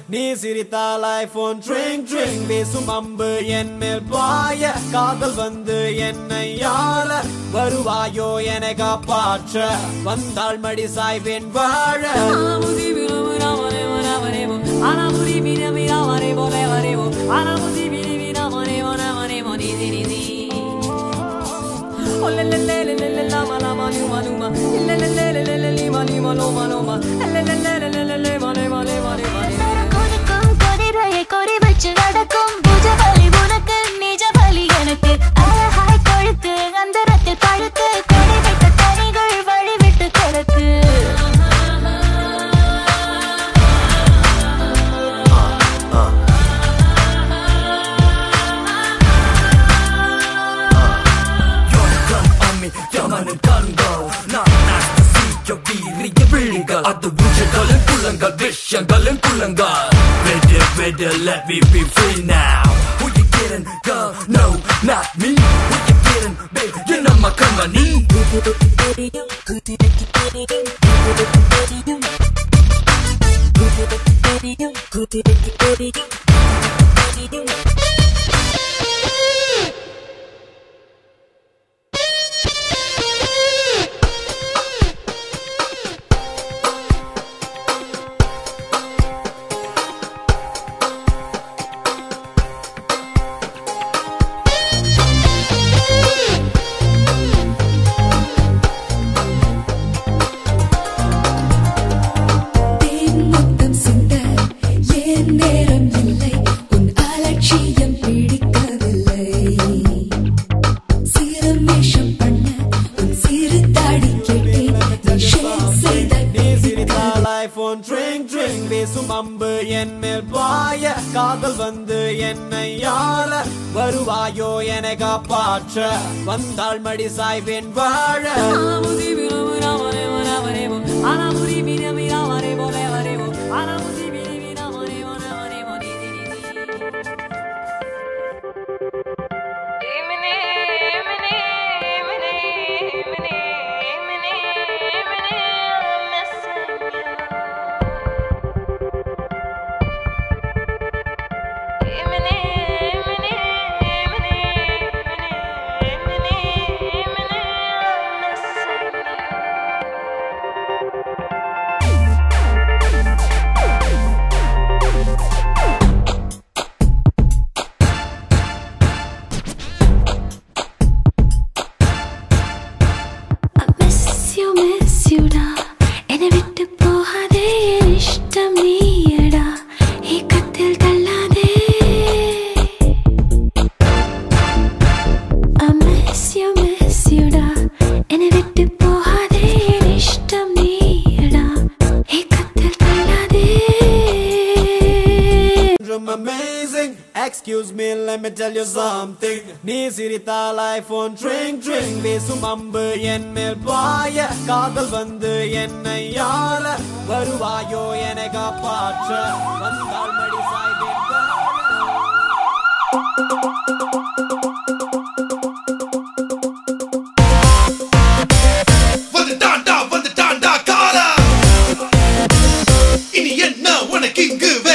நீ சிரித்தால் iPhone drink drink வீசும் அம்பு என் மேல் பாய காதல் வந்து என்னை யார வருவாயோ என காப்பாற்ற வந்தாள் மடி சாய்வேன் வாழ கொடுக்கும் கொதிரையை கொடி வச்சு அடக்கும் புஜபலி உனக்கு நிஜ பலி எனக்கு அழகாய் கொழுத்து அந்தரத்தில் பழுத்து கொடி வைத்த கனிகள் வழி விட்டு கிடக்கு Your gun on me, யமனின் கண்கள் நான் நாஸ்தி வீரிய விழிகள் அது உச்சங்களின் குள்ளங்கள் விஷயங்களின் குள்ளங்கள் Ready, ready, let me be free now Who you kidding, girl? No, not me Who you kidding, babe? You know my company தேன் முத்தம் சிந்த ஏன் நேரம் இல்லை உன் அலட்சியம் பிடிக்கவில்லை சீரமேஷம் பண்ண உன் சிறு தாடி கேட்டேன் நீ ஷேர் செய்த நீ சிரித்தால் ஐபோன் ட்ரிங் ட்ரிங் வீசும் அம்பு என் மேல் பாய காதல் வந்து என்னை யார வருவாயோ என காப்பாற்ற வந்தாள் மடி சாய்வேன் வாழ மிஸ் யூ மிஸ் யூடா என்னை விட்டு போகாதே என் இஷ்டம் நீயடா ஏக்கத்தில் தள்ளாதே I miss you miss youடா என்னை விட்டு போகாதே என் இஷ்டம் நீயடா ஏக்கத்தில் தள்ளாதே I'm amazing excuse me let me tell you something நீ சிரித்தால் ஐபோன் ட்ரிங் ட்ரிங் வீசும் அம்பு என் மேல் பாய காதல் வந்து என்னை யார வருவாயோ என காப்பாற்ற வந்தாள் மடி சாய்வேன் வாழ. வந்துட்டான்டா வந்துட்டான்டா காலா இனி என்ன உனக்கு இங்கு